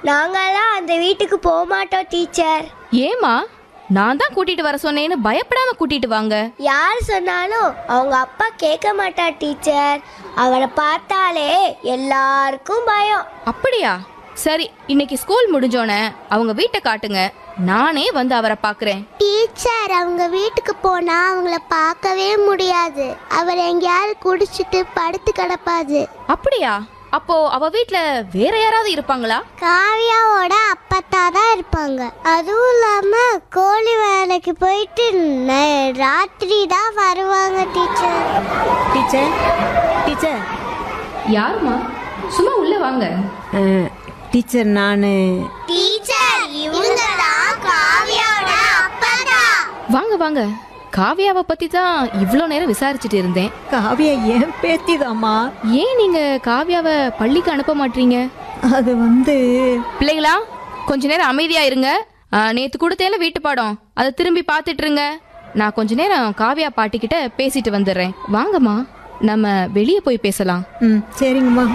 நாங்கெல்லாம் அந்த வீட்டுக்கு போக மாட்டோம் டீச்சர் ஏமா நான் தான் கூட்டிட்டு வர சொன்னேன்னு பயப்படாம கூட்டிட்டு வாங்க யார் சொன்னாலும் அவங்க அப்பா கேட்க மாட்டார் டீச்சர் அவரை பார்த்தாலே எல்லாருக்கும் பயம் அப்படியா சரி இன்னைக்கு ஸ்கூல் முடிஞ்சோனே அவங்க வீட்டை காட்டுங்க நானே வந்து அவரை பார்க்கறேன் டீச்சர் அவங்க வீட்டுக்கு போனா அவங்கள பார்க்கவே முடியாது அவர் எங்கேயாவது குடிச்சிட்டு படுத்து கிடப்பாது அப்படியா அப்போ அவ வீட்ல வேற யாராவது இருப்பாங்களா காவியாவோட அப்பத்தா தான் இருப்பாங்க அதுவும் இல்லாம கோழி வேலைக்கு போயிட்டு ந- ராத்திரி தான் வருவாங்க டீச்சர் டீச்சர் டீச்சர் யாருமா சும்மா உள்ள வாங்க அஹ், டீச்சர் நான் டீச்சர் இவங்க தான் காவியாவோட அப்பா வாங்க வாங்க காவியாவை பத்தி தான் இவ்வளோ நேரம் விசாரிச்சுட்டு இருந்தேன் காவியா ஏன் பேத்திதாம்மா ஏன் நீங்க காவியாவை பள்ளிக்கு அனுப்ப மாட்டீங்க அது வந்து பிள்ளைங்களா கொஞ்ச நேரம் அமைதியா இருங்க ஆ, நேத்து கொடுத்தேல வீட்டு பாடம் அதை திரும்பி பார்த்துட்டு இருங்க நான் கொஞ்ச நேரம் காவியா பாட்டிக்கிட்ட பேசிட்டு வந்துடுறேன் வாங்கம்மா நம்ம வெளியே போய் பேசலாம் ம் சரிங்கம்மா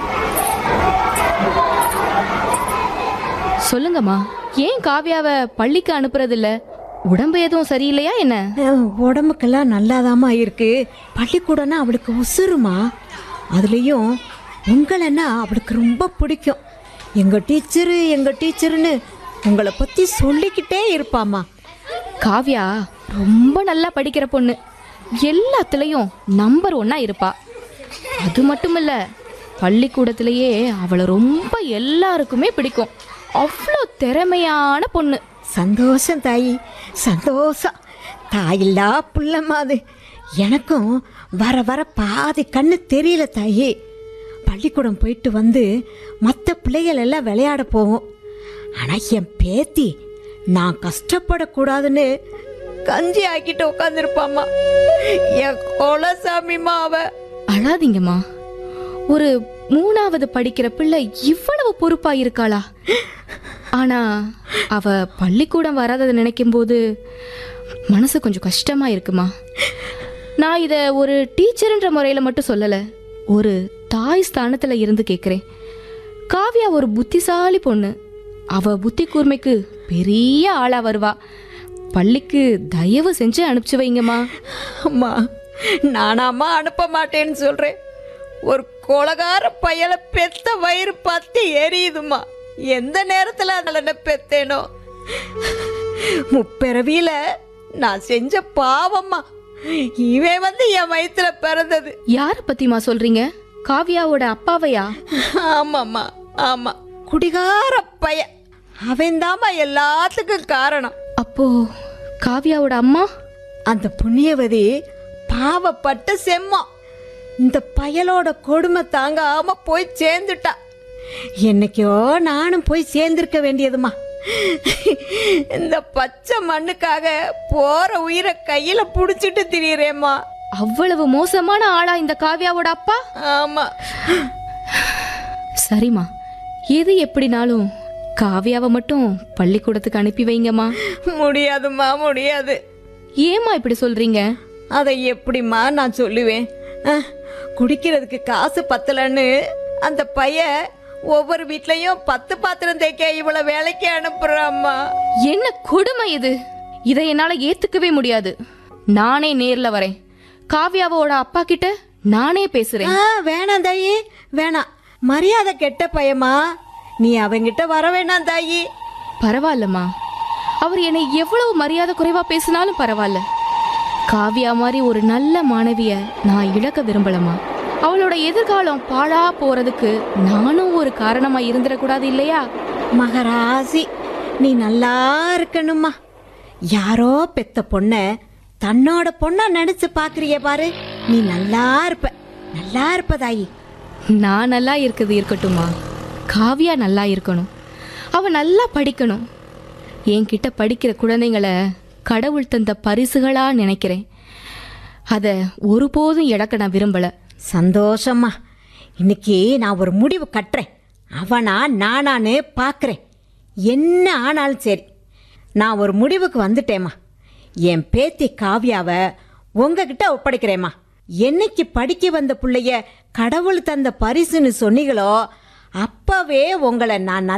சொல்லுங்கம்மா ஏன் காவியாவை பள்ளிக்கு அனுப்புறது இல்ல உடம்பு எதுவும் சரியில்லையா என்ன அஹ், உடம்புக்கெல்லாம் நல்லாதாம்மா இருக்கு பள்ளிக்கூடம்னா அவளுக்கு உசுருமா அதுலேயும் உங்களைன்னா அவளுக்கு ரொம்ப பிடிக்கும் எங்கள் டீச்சரு எங்கள் டீச்சருன்னு உங்களை பற்றி சொல்லிக்கிட்டே இருப்பாம்மா காவியா ரொம்ப நல்லா படிக்கிற பொண்ணு எல்லாத்துலேயும் நம்பர் ஒன்னா இருப்பா அது மட்டும் இல்ல பள்ளிக்கூடத்திலேயே அவளை ரொம்ப எல்லாருக்குமே பிடிக்கும் அவ்வளோ திறமையான பொண்ணு சந்தோஷம் தாயி சந்தோஷம் தாயில்லா புள்ளம்மா அது எனக்கும் வர வர பாதி கண்ணு தெரியல தாயி பள்ளிக்கூடம் போயிட்டு வந்து மற்ற பிள்ளைகள் எல்லாம் விளையாட போவோம் ஆனால் என் பேத்தி நான் கஷ்டப்படக்கூடாதுன்னு கஞ்சி ஆக்கிட்டு உட்காந்துருப்பாம்மா என் குலசாமிமா அவ அழாதீங்கம்மா ஒரு மூணாவது படிக்கிற பிள்ளை இவ்வளவு பொறுப்பா இருக்காளா ஆனா அவ பள்ளிக்கூடம் வராததை நினைக்கும் போது மனசு கொஞ்சம் கஷ்டமா இருக்குமா நான் இத ஒரு டீச்சர்ன்ற முறையில மட்டும் சொல்லல ஒரு தாய் ஸ்தானத்துல இருந்து கேக்குறேன் காவியா ஒரு புத்திசாலி பொண்ணு அவ புத்தி கூர்மைக்கு பெரிய ஆளா வருவா பள்ளிக்கு தயவு செஞ்சு அனுப்பிச்சு வைங்கம்மா அம்மா நானாம்மா அனுப்ப மாட்டேன்னு சொல்றேன் ஒரு கொலகார பயல பெத்த வயிறு பத்தி எரியுதுமா எந்த நேரத்துல அதனால பெத்தேனோ முப்பிறவியில நான் செஞ்ச பாவம்மா இவன் வந்து என் வயித்துல பிறந்தது யார பத்திமா சொல்றீங்க காவியாவோட அப்பாவையா ஆமாம்மா ஆமா குடிகார பைய அவன்தாம்மா எல்லாத்துக்கும் காரணம் அப்போ காவியாவோட அம்மா அந்த புண்ணியவதி பாவப்பட்ட செம்மம் இந்த பயலோட கொடுமை தாங்காம போய் சேர்ந்துட்டா என்னைக்கோ நானும் போய் சேர்ந்திருக்க வேண்டியதுமா இந்த பச்சை மண்ணுக்காக போற உயிரை கையில புடிச்சிட்டு திரியறேம்மா அவ்வளவு மோசமான ஆளா இந்த காவியாவோட அப்பா ஆமா சரிம்மா எது எப்படினாலும் காவியாவை மட்டும் பள்ளிக்கூடத்துக்கு அனுப்பி வைங்கம்மா முடியாதும்மா முடியாது ஏம்மா இப்படி சொல்றீங்க அதை எப்படிம்மா நான் சொல்லுவேன் அஹ், குடிக்கிறதுக்கு காசு பத்தலன்னு அந்த பையன் ஒவ்வொரு வீட்லயும் பத்து பாத்திரம் தேய்க்க இவ்வளவு வேலைக்கு அனுப்புறாம்மா என்ன கொடுமை இது இதை என்னால ஏத்துக்கவே முடியாது நானே நேர்ல வரேன் காவியாவோட அப்பா கிட்ட நானே பேசுறேன் ஆ வேணாம் தாயி வேணாம் மரியாதை கெட்ட பையமா நீ அவங்கிட்ட வர வேணாம் தாயி பரவாயில்லம்மா அவர் என்னை எவ்வளவு மரியாதை குறைவா பேசினாலும் பரவாயில்ல காவியா மாதிரி ஒரு நல்ல மாணவிய நான் இழக்க விரும்பலம்மா அவளோட எதிர்காலம் பாழா போறதுக்கு நானும் ஒரு காரணமா இருந்துடக்கூடாது இல்லையா மகராசி நீ நல்லா இருக்கணுமா யாரோ பெத்த பொண்ண தன்னோட பொண்ணா நினைச்சு பாக்குறிய பாரு நீ நல்லா இருப்ப நல்லா இருப்ப தாயி நான் நல்லா இருக்கிறது இருக்கட்டும்மா காவியா நல்லா இருக்கணும் அவ நல்லா படிக்கணும் என்கிட்ட படிக்கிற குழந்தைங்களை கடவுள் தந்த பரிசுகளா நினைக்கிறேன் அதை ஒருபோதும் இழக்க நான் விரும்பல சந்தோஷம்மா இன்னைக்கு நான் ஒரு முடிவு கட்டுறேன் அவனா நானான்னு பார்க்குறேன் என்ன ஆனாலும் சரி நான் ஒரு முடிவுக்கு வந்துட்டேம்மா என் பேத்தி காவியாவை உங்ககிட்ட ஒப்படைக்கிறேம்மா என்னைக்கு படிக்க வந்த பிள்ளைய கடவுள் தந்த பரிசுன்னு சொன்னீங்களோ அப்பவே உங்களை நான்